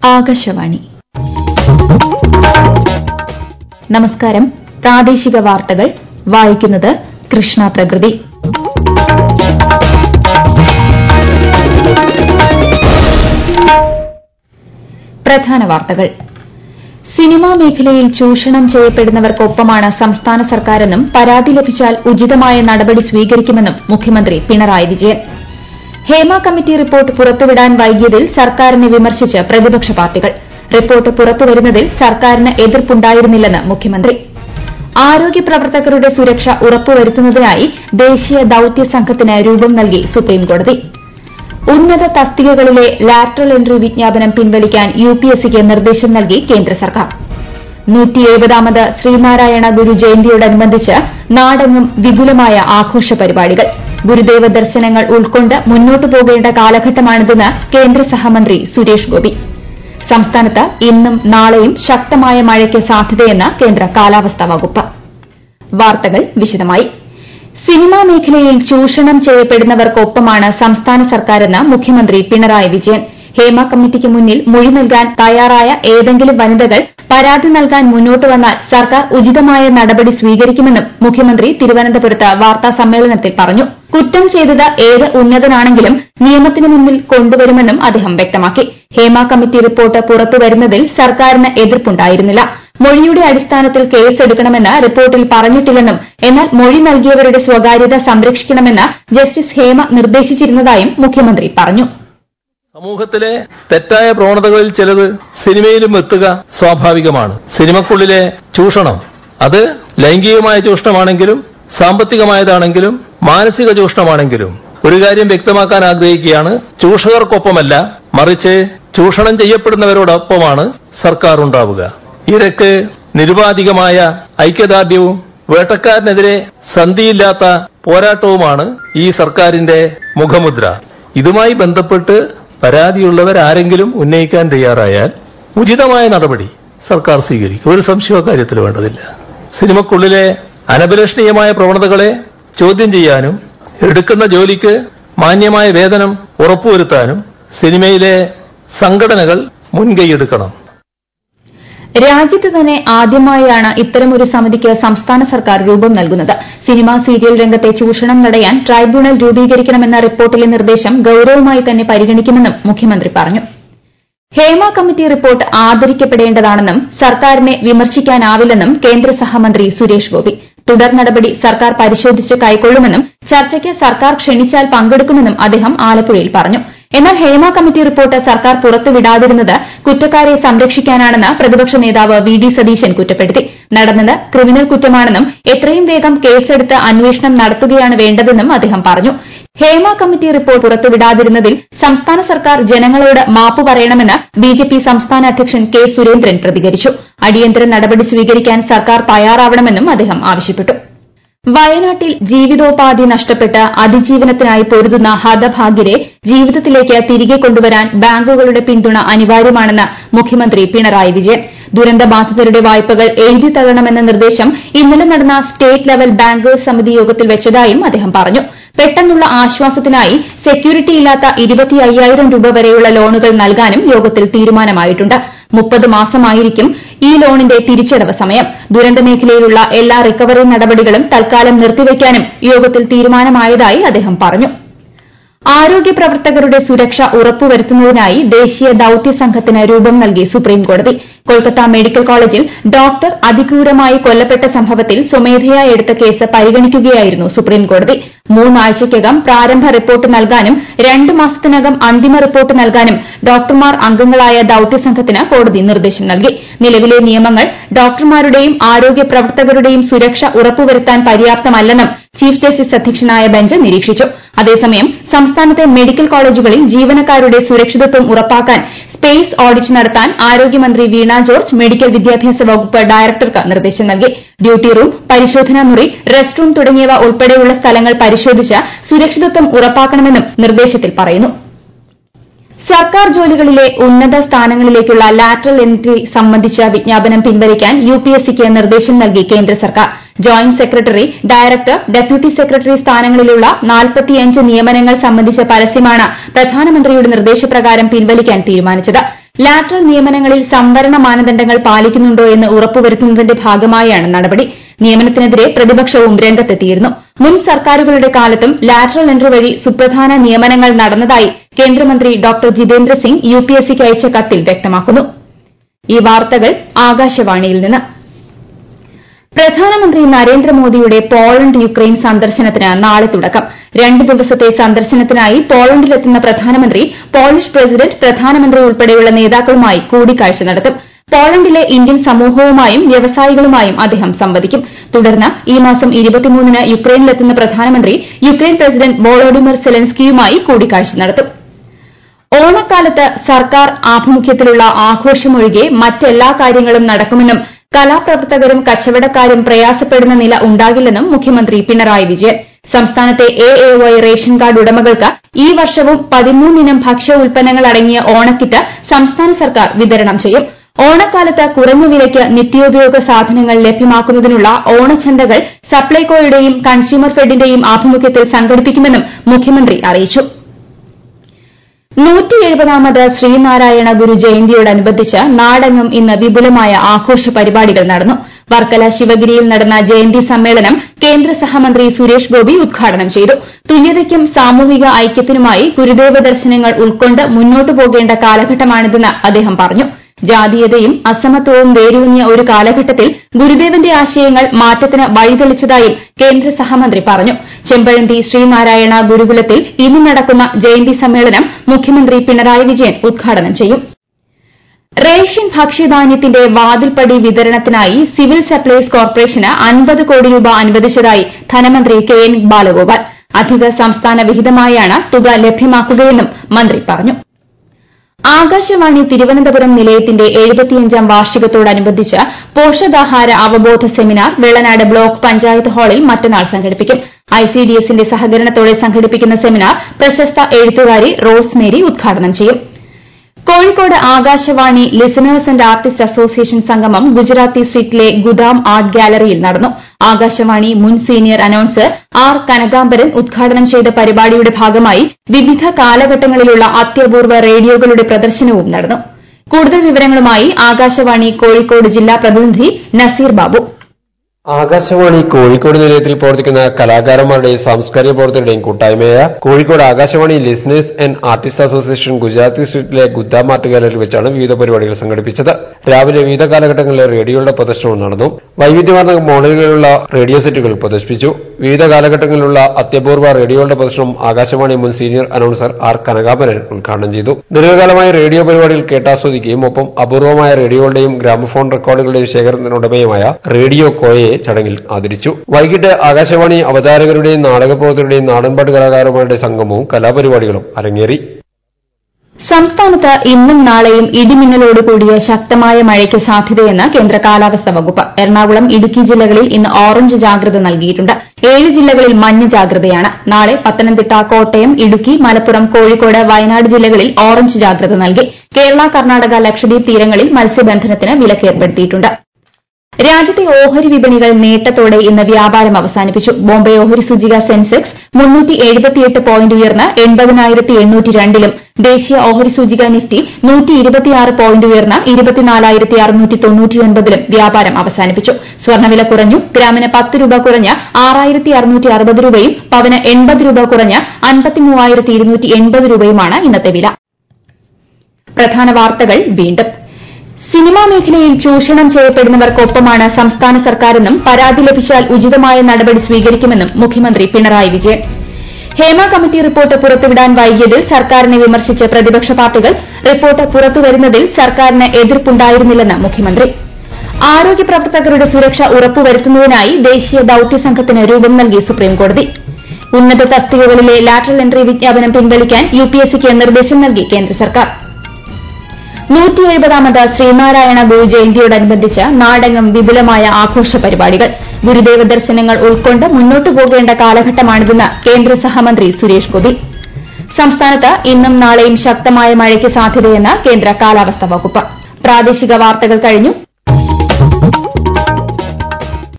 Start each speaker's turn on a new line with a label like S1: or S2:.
S1: ആകാശവാണി നമസ്കാരം പ്രാദേശിക വാർത്തകൾ വായിക്കുന്നത് കൃഷ്ണ പ്രകൃതി പ്രധാന വാർത്തകൾ സിനിമാ മേഖലയിൽ ചൂഷണം ചെയ്യപ്പെടുന്നവർക്കൊപ്പമാണ് സംസ്ഥാന സർക്കാരെന്നും പരാതി ലഭിച്ചാൽ ഉചിതമായ നടപടി സ്വീകരിക്കുമെന്നും മുഖ്യമന്ത്രി പിണറായി വിജയൻ ഹേമ കമ്മിറ്റി റിപ്പോർട്ട് പുറത്തുവിടാൻ വൈകിയതിൽ സർക്കാരിനെ വിമർശിച്ച് പ്രതിപക്ഷ പാർട്ടികൾ റിപ്പോർട്ട് പുറത്തുവരുന്നതിൽ സർക്കാരിന് എതിർപ്പുണ്ടായിരുന്നില്ലെന്ന് മുഖ്യമന്ത്രി ആരോഗ്യ പ്രവർത്തകരുടെ സുരക്ഷ ഉറപ്പുവരുത്തുന്നതിനായി ദേശീയ ദൌത്യ സംഘത്തിന് രൂപം നൽകി സുപ്രീംകോടതി ഉന്നത തസ്തികകളിലെ ലാറ്ററൽ എൻട്രി വിജ്ഞാപനം പിൻവലിക്കാൻ യുപിഎസ്സിക്ക് നിർദ്ദേശം നൽകി കേന്ദ്ര സർക്കാർ നൂറ്റിയെഴുപതാമത് ശ്രീനാരായണ ഗുരു ജയന്തിയോടനുബന്ധിച്ച് നാടെങ്ങും വിപുലമായ ആഘോഷ പരിപാടികൾ ഗുരുദേവ ദർശനങ്ങൾ ഉൾക്കൊണ്ട് മുന്നോട്ടു പോകേണ്ട കാലഘട്ടമാണിതെന്ന് കേന്ദ്ര സഹമന്ത്രി സുരേഷ് ഗോപി സംസ്ഥാനത്ത് ഇന്നും നാളെയും ശക്തമായ മഴയ്ക്ക് സാധ്യതയെന്ന് കേന്ദ്ര കാലാവസ്ഥാ വകുപ്പ് വാർത്തകൾ വിശദമായി സിനിമാ മേഖലയിൽ ചൂഷണം ചെയ്യപ്പെടുന്നവർക്കൊപ്പമാണ് സംസ്ഥാന സർക്കാരെന്ന് മുഖ്യമന്ത്രി പിണറായി വിജയൻ ഹേമ കമ്മിറ്റിക്ക് മുന്നിൽ മൊഴി നൽകാൻ തയ്യാറായ ഏതെങ്കിലും വനിതകൾ പരാതി നൽകാൻ മുന്നോട്ട് വന്നാൽ സർക്കാർ ഉചിതമായ നടപടി സ്വീകരിക്കുമെന്നും മുഖ്യമന്ത്രി തിരുവനന്തപുരത്ത് വാർത്താ സമ്മേളനത്തിൽ പറഞ്ഞു കുറ്റം ചെയ്തത് ഏത് ഉന്നതനാണെങ്കിലും നിയമത്തിന് മുന്നിൽ കൊണ്ടുവരുമെന്നും അദ്ദേഹം വ്യക്തമാക്കി ഹേമ കമ്മിറ്റി റിപ്പോർട്ട് പുറത്തുവരുന്നതിൽ സർക്കാരിന് എതിർപ്പുണ്ടായിരുന്നില്ല മൊഴിയുടെ അടിസ്ഥാനത്തിൽ കേസെടുക്കണമെന്ന് റിപ്പോർട്ടിൽ പറഞ്ഞിട്ടില്ലെന്നും എന്നാൽ മൊഴി നൽകിയവരുടെ സ്വകാര്യത സംരക്ഷിക്കണമെന്ന് ജസ്റ്റിസ് ഹേമ നിർദ്ദേശിച്ചിരുന്നതായും മുഖ്യമന്ത്രി പറഞ്ഞു
S2: സമൂഹത്തിലെ തെറ്റായ പ്രവണതകളിൽ ചിലത് സിനിമയിലും എത്തുക സ്വാഭാവികമാണ് സിനിമക്കുള്ളിലെ ചൂഷണം അത് ലൈംഗികമായ ചൂഷണമാണെങ്കിലും സാമ്പത്തികമായതാണെങ്കിലും മാനസിക ചൂഷണമാണെങ്കിലും ഒരു കാര്യം വ്യക്തമാക്കാൻ ആഗ്രഹിക്കുകയാണ് ചൂഷകർക്കൊപ്പമല്ല മറിച്ച് ചൂഷണം ചെയ്യപ്പെടുന്നവരോടൊപ്പമാണ് സർക്കാർ ഉണ്ടാവുക ഇരക്ക് നിരുപാധികമായ ഐക്യദാർഢ്യവും വേട്ടക്കാരനെതിരെ സന്ധിയില്ലാത്ത പോരാട്ടവുമാണ് ഈ സർക്കാരിന്റെ മുഖമുദ്ര ഇതുമായി ബന്ധപ്പെട്ട് പരാതിയുള്ളവരാരെങ്കിലും ഉന്നയിക്കാൻ തയ്യാറായാൽ ഉചിതമായ നടപടി സർക്കാർ സ്വീകരിക്കും ഒരു സംശയ കാര്യത്തിൽ വേണ്ടതില്ല സിനിമക്കുള്ളിലെ അനഭിലഷണീയമായ പ്രവണതകളെ ചോദ്യം ചെയ്യാനും എടുക്കുന്ന ജോലിക്ക് മാന്യമായ വേതനം ഉറപ്പുവരുത്താനും സിനിമയിലെ സംഘടനകൾ മുൻകൈയെടുക്കണം
S1: രാജ്യത്ത് തന്നെ ആദ്യമായാണ് ഇത്തരമൊരു സമിതിക്ക് സംസ്ഥാന സർക്കാർ രൂപം നൽകുന്നത് സിനിമാ സീരിയൽ രംഗത്തെ ചൂഷണം തടയാൻ ട്രൈബ്യൂണൽ രൂപീകരിക്കണമെന്ന റിപ്പോർട്ടിലെ നിർദ്ദേശം ഗൌരവമായി തന്നെ പരിഗണിക്കുമെന്നും മുഖ്യമന്ത്രി പറഞ്ഞു ഹേമ കമ്മിറ്റി റിപ്പോർട്ട് ആദരിക്കപ്പെടേണ്ടതാണെന്നും സർക്കാരിനെ വിമർശിക്കാനാവില്ലെന്നും കേന്ദ്ര സഹമന്ത്രി സുരേഷ് ഗോപി തുടർ നടപടി സർക്കാർ പരിശോധിച്ച് കൈക്കൊള്ളുമെന്നും ചർച്ചയ്ക്ക് സർക്കാർ ക്ഷണിച്ചാൽ പങ്കെടുക്കുമെന്നും അദ്ദേഹം ആലപ്പുഴയിൽ പറഞ്ഞു എന്നാൽ ഹേമ കമ്മിറ്റി റിപ്പോർട്ട് സർക്കാർ പുറത്തുവിടാതിരുന്നത് കുറ്റക്കാരെ സംരക്ഷിക്കാനാണെന്ന് പ്രതിപക്ഷ നേതാവ് വി ഡി സതീശൻ കുറ്റപ്പെടുത്തി നടന്നത് ക്രിമിനൽ കുറ്റമാണെന്നും എത്രയും വേഗം കേസെടുത്ത് അന്വേഷണം നടത്തുകയാണ് വേണ്ടതെന്നും അദ്ദേഹം പറഞ്ഞു ഹേമ കമ്മിറ്റി റിപ്പോർട്ട് പുറത്തുവിടാതിരുന്നതിൽ സംസ്ഥാന സർക്കാർ ജനങ്ങളോട് മാപ്പ് പറയണമെന്ന് ബിജെപി സംസ്ഥാന അധ്യക്ഷൻ കെ സുരേന്ദ്രൻ പ്രതികരിച്ചു അടിയന്തര നടപടി സ്വീകരിക്കാൻ സർക്കാർ തയ്യാറാവണമെന്നും അദ്ദേഹം ആവശ്യപ്പെട്ടു വയനാട്ടിൽ ജീവിതോപാധി നഷ്ടപ്പെട്ട് അതിജീവനത്തിനായി പൊരുതുന്ന ഹതഭാഗ്യരെ ജീവിതത്തിലേക്ക് തിരികെ കൊണ്ടുവരാൻ ബാങ്കുകളുടെ പിന്തുണ അനിവാര്യമാണെന്ന് മുഖ്യമന്ത്രി പിണറായി വിജയൻ ദുരന്തബാധിതരുടെ വായ്പകൾ എഴുതി തള്ളണമെന്ന നിർദ്ദേശം ഇന്നലെ നടന്ന സ്റ്റേറ്റ് ലെവൽ ബാങ്കേഴ്സ് സമിതി യോഗത്തിൽ വെച്ചതായും അദ്ദേഹം പറഞ്ഞു പെട്ടെന്നുള്ള ആശ്വാസത്തിനായി സെക്യൂരിറ്റി ഇല്ലാത്ത ഇരുപത്തി അയ്യായിരം രൂപ വരെയുള്ള ലോണുകൾ നൽകാനും യോഗത്തിൽ തീരുമാനമായിട്ടുണ്ട് മുപ്പത് മാസമായിരിക്കും ഈ ലോണിന്റെ തിരിച്ചടവ് സമയം ദുരന്തമേഖലയിലുള്ള എല്ലാ റിക്കവറി നടപടികളും തൽക്കാലം നിർത്തിവെക്കാനും യോഗത്തിൽ തീരുമാനമായതായി അദ്ദേഹം പറഞ്ഞു ആരോഗ്യ പ്രവർത്തകരുടെ സുരക്ഷ ഉറപ്പുവരുത്തുന്നതിനായി ദേശീയ ദൌത്യ സംഘത്തിന് രൂപം നൽകി സുപ്രീംകോടതി കൊൽക്കത്ത മെഡിക്കൽ കോളേജിൽ ഡോക്ടർ അതിക്രൂരമായി കൊല്ലപ്പെട്ട സംഭവത്തിൽ സ്വമേധയാ എടുത്ത കേസ് പരിഗണിക്കുകയായിരുന്നു സുപ്രീംകോടതി മൂന്നാഴ്ചയ്ക്കകം പ്രാരംഭ റിപ്പോർട്ട് നൽകാനും രണ്ടു മാസത്തിനകം അന്തിമ റിപ്പോർട്ട് നൽകാനും ഡോക്ടർമാർ അംഗങ്ങളായ ദൌത്യസംഘത്തിന് കോടതി നിർദ്ദേശം നൽകി നിലവിലെ നിയമങ്ങൾ ഡോക്ടർമാരുടെയും ആരോഗ്യ പ്രവർത്തകരുടെയും സുരക്ഷ ഉറപ്പുവരുത്താൻ പര്യാപ്തമല്ലെന്നും ചീഫ് ജസ്റ്റിസ് അധ്യക്ഷനായ ബെഞ്ച് നിരീക്ഷിച്ചു അതേസമയം സംസ്ഥാനത്തെ മെഡിക്കൽ കോളേജുകളിൽ ജീവനക്കാരുടെ സുരക്ഷിതത്വം ഉറപ്പാക്കാൻ സ്പേസ് ഓഡിറ്റ് നടത്താൻ ആരോഗ്യമന്ത്രി വീണ ജോർജ് മെഡിക്കൽ വിദ്യാഭ്യാസ വകുപ്പ് ഡയറക്ടർക്ക് നിർദ്ദേശം നൽകി ഡ്യൂട്ടി റൂം പരിശോധനാ മുറി റെസ്റ്റ് റൂം തുടങ്ങിയവ ഉൾപ്പെടെയുള്ള സ്ഥലങ്ങൾ പരിശോധിച്ച് സുരക്ഷിതത്വം ഉറപ്പാക്കണമെന്നും നിർദ്ദേശത്തിൽ പറയുന്നു സർക്കാർ ജോലികളിലെ ഉന്നത സ്ഥാനങ്ങളിലേക്കുള്ള ലാറ്ററൽ എൻട്രി സംബന്ധിച്ച വിജ്ഞാപനം പിൻവലിക്കാൻ യുപിഎസ്സിക്ക് നിർദ്ദേശം നൽകി കേന്ദ്ര സർക്കാർ joint secretary director deputy secretary സ്ഥാനങ്ങളിലുള്ള നിയമനങ്ങൾ സംബന്ധിച്ച പരസ്യമാണ് പ്രധാനമന്ത്രിയുടെ നിർദ്ദേശപ്രകാരം പിൻവലിക്കാൻ തീരുമാനിച്ചത് ലാറ്ററൽ നിയമനങ്ങളിൽ സംവരണ മാനദണ്ഡങ്ങൾ പാലിക്കുന്നുണ്ടോ എന്ന് ഉറപ്പുവരുത്തുന്നതിന്റെ ഭാഗമായാണ് നടപടി നിയമനത്തിനെതിരെ പ്രതിപക്ഷവും രംഗത്തെത്തിയിരുന്നു മുൻ സർക്കാരുകളുടെ കാലത്തും ലാറ്ററൽ എൻട്രി വഴി സുപ്രധാന നിയമനങ്ങൾ നടന്നതായി കേന്ദ്രമന്ത്രി ഡോക്ടർ ജിതേന്ദ്ര സിംഗ് യുപിഎസ്സിക്ക് അയച്ച കത്തിൽ വ്യക്തമാക്കുന്നു ഈ വാർത്തകൾ ആകാശവാണിയിൽ നിന്ന് പ്രധാനമന്ത്രി നരേന്ദ്രമോദിയുടെ പോളണ്ട് യുക്രൈൻ സന്ദർശനത്തിന് നാളെ തുടക്കം രണ്ട് ദിവസത്തെ സന്ദർശനത്തിനായി പോളണ്ടിലെത്തുന്ന പ്രധാനമന്ത്രി പോളിഷ് പ്രസിഡന്റ് പ്രധാനമന്ത്രി ഉൾപ്പെടെയുള്ള നേതാക്കളുമായി കൂടിക്കാഴ്ച നടത്തും പോളണ്ടിലെ ഇന്ത്യൻ സമൂഹവുമായും വ്യവസായികളുമായും അദ്ദേഹം സംവദിക്കും തുടർന്ന് ഈ മാസം ന് യുക്രൈനിലെത്തുന്ന പ്രധാനമന്ത്രി യുക്രൈൻ പ്രസിഡന്റ് വോളോഡിമിർ സെലൻസ്കിയുമായി കൂടിക്കാഴ്ച നടത്തും ഓണക്കാലത്ത് സർക്കാർ ആഭിമുഖ്യത്തിലുള്ള ആഘോഷമൊഴികെ മറ്റെല്ലാ കാര്യങ്ങളും നടക്കുമെന്നും കലാപ്രവർത്തകരും കച്ചവടക്കാരും പ്രയാസപ്പെടുന്ന നില ഉണ്ടാകില്ലെന്നും മുഖ്യമന്ത്രി പിണറായി വിജയൻ സംസ്ഥാനത്തെ A A Y ration card ഉടമകൾക്ക് ഈ വർഷവും പതിമൂന്നിനം ഭക്ഷ്യ ഉൽപ്പന്നങ്ങൾ അടങ്ങിയ ഓണക്കിറ്റ് സംസ്ഥാന സർക്കാർ വിതരണം ചെയ്യും ഓണക്കാലത്ത് കുറഞ്ഞ വിലയ്ക്ക് നിത്യോപയോഗ സാധനങ്ങൾ ലഭ്യമാക്കുന്നതിനുള്ള ഓണച്ചന്തകൾ സപ്ലൈകോയുടെയും കൺസ്യൂമർ ഫെഡിന്റെയും ആഭിമുഖ്യത്തിൽ സംഘടിപ്പിക്കുമെന്നും മുഖ്യമന്ത്രി അറിയിച്ചു നൂറ്റിയെഴുപതാമത് ശ്രീനാരായണ ഗുരു ജയന്തിയോടനുബന്ധിച്ച് നാടെങ്ങും ഇന്ന് വിപുലമായ ആഘോഷ പരിപാടികൾ നടന്നു വർക്കല ശിവഗിരിയിൽ നടന്ന ജയന്തി സമ്മേളനം കേന്ദ്ര സഹമന്ത്രി സുരേഷ് ഗോപി ഉദ്ഘാടനം ചെയ്തു തുല്യതയ്ക്കും സാമൂഹിക ഐക്യത്തിനുമായി ഗുരുദേവ ദർശനങ്ങൾ ഉൾക്കൊണ്ട് മുന്നോട്ടു പോകേണ്ട കാലഘട്ടമാണിതെന്ന് അദ്ദേഹം പറഞ്ഞു ജാതീയതയും അസമത്വവും വേരൂന്നിയ ഒരു കാലഘട്ടത്തിൽ ഗുരുദേവന്റെ ആശയങ്ങൾ മാറ്റത്തിന് വഴിതെളിച്ചതായും കേന്ദ്ര സഹമന്ത്രി പറഞ്ഞു ചെമ്പഴന്തി ശ്രീനാരായണ ഗുരുകുലത്തിൽ ഇന്ന് നടക്കുന്ന ജയന്തി സമ്മേളനം മുഖ്യമന്ത്രി പിണറായി വിജയൻ ഉദ്ഘാടനം ചെയ്യും റേഷൻ ഭക്ഷ്യധാന്യത്തിന്റെ വാതിൽപ്പടി വിതരണത്തിനായി സിവിൽ സപ്ലൈസ് കോർപ്പറേഷന് അൻപത് കോടി രൂപ അനുവദിച്ചതായി ധനമന്ത്രി കെ എൻ ബാലഗോപാൽ അധിക സംസ്ഥാന വിഹിതമായാണ് തുക ലഭ്യമാക്കുകയെന്നും മന്ത്രി പറഞ്ഞു ആകാശവാണി തിരുവനന്തപുരം നിലയത്തിന്റെ എഴുപത്തിയഞ്ചാം വാർഷികത്തോടനുബന്ധിച്ച് പോഷകാഹാര അവബോധ സെമിനാർ വെള്ളനാട് ബ്ലോക്ക് പഞ്ചായത്ത് ഹാളിൽ മറ്റന്നാൾ സംഘടിപ്പിക്കും ഐസിഡിഎസിന്റെ സഹകരണത്തോടെ സംഘടിപ്പിക്കുന്ന സെമിനാർ പ്രശസ്ത എഴുത്തുകാരി റോസ് മേരി ഉദ്ഘാടനം ചെയ്യും Kozhikode Akashvani listeners and artist association സംഗമം ഗുജറാത്തി സ്ട്രീറ്റിലെ ഗുദാം ആർട്ട് ഗാലറിയിൽ നടന്നു ആകാശവാണി മുൻ സീനിയർ അനൌൺസർ ആർ കനകാംബരൻ ഉദ്ഘാടനം ചെയ്ത പരിപാടിയുടെ ഭാഗമായി വിവിധ കാലഘട്ടങ്ങളിലുള്ള അത്യപൂർവ റേഡിയോകളുടെ പ്രദർശനവും നടന്നു കൂടുതൽ വിവരങ്ങളുമായി ആകാശവാണി കോഴിക്കോട് ജില്ലാ പ്രതിനിധി നസീർ ബാബു
S3: ആകാശവാണി കോഴിക്കോട് നിലയത്തിൽ പ്രവർത്തിക്കുന്ന കലാകാരന്മാരുടെയും സാംസ്കാരിക പ്രവർത്തകരുടെയും കൂട്ടായ്മയായ Kozhikode Akashvani listeners and artist association Gujarati സ്ട്രീറ്റിലെ ഗുദ്ദാം ആർട്ട് ഗാലറിയിൽ വെച്ചാണ് വിവിധ പരിപാടികൾ സംഘടിപ്പിച്ചത് രാവിലെ വിവിധ കാലഘട്ടങ്ങളിലെ റേഡിയോയുടെ പ്രദർശനവും നടന്നു വൈവിധ്യമാർന്ന മോഡലുകളിലുള്ള റേഡിയോ സെറ്റുകൾ പ്രദർശിപ്പിച്ചു വിവിധ കാലഘട്ടങ്ങളിലുള്ള അത്യപൂർവ റേഡിയോകളുടെ പ്രദർശനം ആകാശവാണി മുൻ സീനിയർ അനൌൺസർ ആർ കനകാമരൻ ഉദ്ഘാടനം ചെയ്തു ദീർഘകാലമായ റേഡിയോ പരിപാടികൾ കേട്ടാസ്വദിക്കുകയും ഒപ്പം അപൂർവമായ റേഡിയോകളുടെയും ഗ്രാമഫോൺ റെക്കോർഡുകളുടെയും ശേഖരത്തിനുടമയുമായ റേഡിയോ കോയയെ ചടങ്ങിൽ ആദരിച്ചു വൈകിട്ട് ആകാശവാണി അവതാരകരുടെയും നാടകപ്രവർത്തകരുടെയും നാടൻപാട്ട് കലാകാരന്മാരുടെ സംഗമവും കലാപരിപാടികളും അരങ്ങേറി
S1: സംസ്ഥാനത്ത് ഇന്നും നാളെയും ഇടിമിന്നലോട് കൂടിയ ശക്തമായ മഴയ്ക്ക് സാധ്യതയെന്ന് കേന്ദ്ര കാലാവസ്ഥാ വകുപ്പ് എറണാകുളം ഇടുക്കി ജില്ലകളിൽ ഇന്ന് ഓറഞ്ച് ജാഗ്രത നൽകിയിട്ടുണ്ട് ഏഴ് ജില്ലകളിൽ മഞ്ഞ ജാഗ്രതയാണ് നാളെ പത്തനംതിട്ട കോട്ടയം ഇടുക്കി മലപ്പുറം കോഴിക്കോട് വയനാട് ജില്ലകളിൽ ഓറഞ്ച് ജാഗ്രത നൽകി കേരള കർണാടക ലക്ഷദ്വീപ് തീരങ്ങളിൽ മത്സ്യബന്ധനത്തിന് വിലക്കേർപ്പെടുത്തിയിട്ടുണ്ട് രാജ്യത്തെ ഓഹരി വിപണികൾ നേട്ടത്തോടെ ഇന്ന് വ്യാപാരം അവസാനിപ്പിച്ചു ബോംബെ ഓഹരി സൂചിക സെൻസെക്സ് പോയിന്റ് ഉയർന്ന് എൺപതിനായിരത്തി എണ്ണൂറ്റി രണ്ടിലും ദേശീയ ഓഹരി സൂചിക നിഫ്റ്റി നൂറ്റി ഇരുപത്തിയാറ് പോയിന്റ് ഉയർന്ന് ഇരുപത്തിനാലായിരത്തി അറുന്നൂറ്റി തൊണ്ണൂറ്റിയൊൻപതിലും വ്യാപാരം അവസാനിപ്പിച്ചു സ്വർണ്ണവില കുറഞ്ഞു ഗ്രാമിന് പത്ത് രൂപ കുറഞ്ഞ് ആറായിരത്തി അറുന്നൂറ്റി അറുപത് രൂപയും പവന് എൺപത് രൂപ കുറഞ്ഞ് അൻപത്തി മൂവായിരത്തി ഇരുന്നൂറ്റി എൺപത് രൂപയുമാണ് ഇന്നത്തെ വില പ്രധാന വാർത്തകൾ വീണ്ടും സിനിമാ മേഖലയിൽ ചൂഷണം ചെയ്യപ്പെടുന്നവർക്കൊപ്പമാണ് സംസ്ഥാന സർക്കാരെന്നും പരാതി ലഭിച്ചാൽ ഉചിതമായ നടപടി സ്വീകരിക്കുമെന്നും മുഖ്യമന്ത്രി പിണറായി വിജയൻ ഹേമ കമ്മിറ്റി റിപ്പോർട്ട് പുറത്തുവിടാൻ വൈകിയതിൽ സർക്കാരിനെ വിമർശിച്ച് പ്രതിപക്ഷ പാർട്ടികൾ റിപ്പോർട്ട് പുറത്തുവരുന്നതിൽ സർക്കാരിന് എതിർപ്പുണ്ടായിരുന്നില്ലെന്ന് മുഖ്യമന്ത്രി ആരോഗ്യ പ്രവർത്തകരുടെ സുരക്ഷ ഉറപ്പുവരുത്തുന്നതിനായി ദേശീയ ദൌത്യ സംഘത്തിന് രൂപം നൽകി സുപ്രീംകോടതി ഉന്നത തസ്തികകളിലെ ലാറ്ററൽ എൻട്രി വിജ്ഞാപനം പിൻവലിക്കാൻ യുപിഎസ്സിക്ക് നിർദ്ദേശം നൽകി കേന്ദ്ര സർക്കാർ നൂറ്റിയെഴുപതാമത് ശ്രീനാരായണ ഗുരു ജയന്തിയോടനുബന്ധിച്ച് നാടെങ്ങും വിപുലമായ ആഘോഷ പരിപാടികൾ ഗുരുദേവ ദർശനങ്ങൾ ഉൾക്കൊണ്ട് മുന്നോട്ടു പോകേണ്ട കാലഘട്ടമാണിതെന്ന് കേന്ദ്ര സഹമന്ത്രി സുരേഷ് ഗോപി സംസ്ഥാനത്ത് ഇന്നും നാളെയും ശക്തമായ മഴയ്ക്ക് സാധ്യതയെന്ന് കേന്ദ്ര കാലാവസ്ഥാ വകുപ്പ് പ്രാദേശിക വാർത്തകൾ കഴിഞ്ഞു